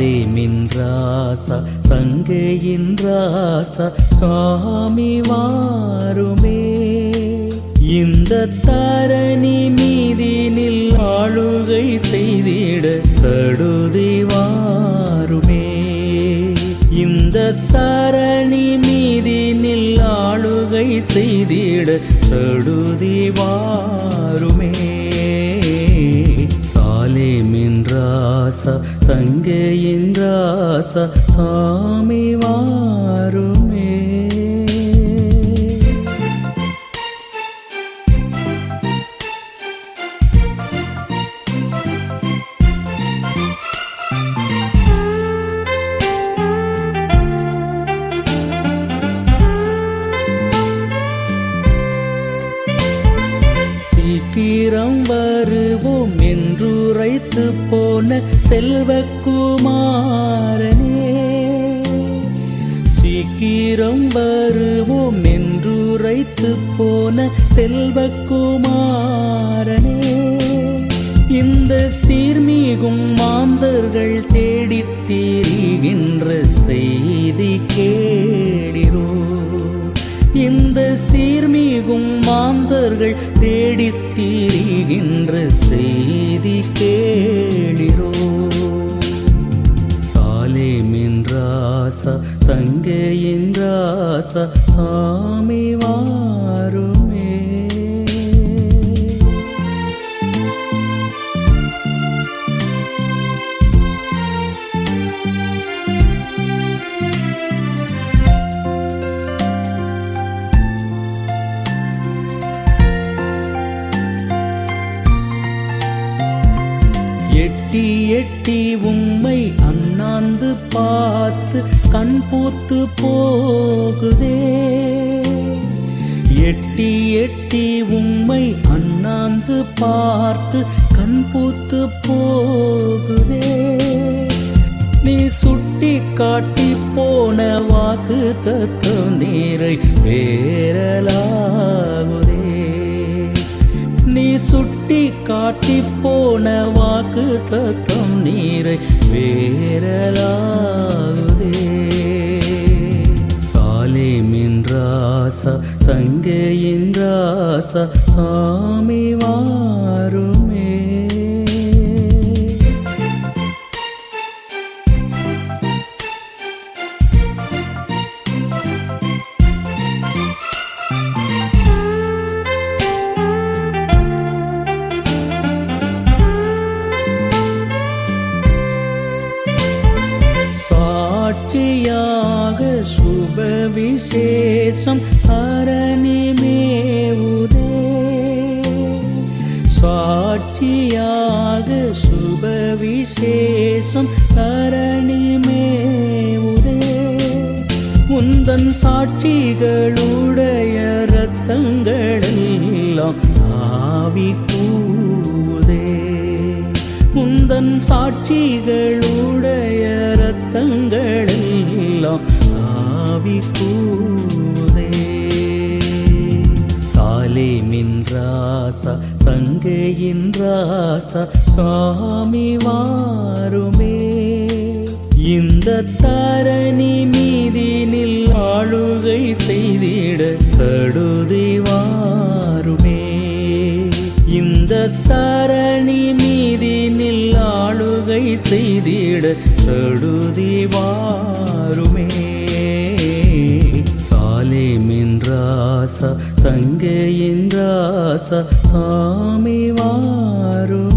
சாலை மின்ராசா சங்கையின் ராசா சுவாமி வாருமே இந்த தரணி மீதினில் ஆளுகை செய்திட சடுதி வாருமே இந்த தரணி மீதினில் ஆளுகை செய்திட சடுதி வாருமே சாலே மின்ராசா சங்கையின் ராசா சாமி வாருமே சீக்கிரம் வருவோம் என்றுரைத்து போன செல்வக்குமாரனே சீக்கிரம் வருவோம் என்றுரைத்து போன செல்வக்குமாரனே இந்த சீர்மிகும் மாந்தர்கள் தேடித் திரிகின்ற செய்தி கேடிரோ இந்த சீர்மிகும் மாந்தர்கள் தேடித் திரிகின்ற செய்தி கேளிரோ சாலே மின்ராசா சங்கையின் ராசா சாமி வாருமே எட்டி எட்டி உம்மை அண்ணாந்து பார்த்து கண் பூத்து போகுதே எட்டி எட்டி உம்மை அண்ணாந்து பார்த்து கண் பூத்து போகுதே நீ சுட்டி காட்டி போன வாக்கு தத்துவம் நீரை வேறலாகுதே நீ சுட்டி காட்டி போன வாக்கு தத்துவம் நீரை வேறலாகுதே சாலே மின்ராசா சங்கையின் ராசா சாமி வாருமே சாட்சியாக சுப விசேஷம் அரணி மேவுதே சாட்சியாக சுப விசேஷம் அரணி மேவுதே உந்தன் சாட்சிகளுடைய இரத்தங்களெல்லாம் ஆவி கூதே உந்தன் சாட்சிகளுடைய இரத்தங்களெல்லாம் ஆவி கூதே சாலே மின்ராசா சங்கையின் ராசா சுவாமி வாருமே இந்த தரணி மீதினில் ஆளுகை செய்திட சடுதி வாருமே இந்த தரணி மீதினில் ஆளுகை செய்திட சடுதி வாருமே சாலே மின்ராசா சங்கையின் ராசா சாமி வாரும்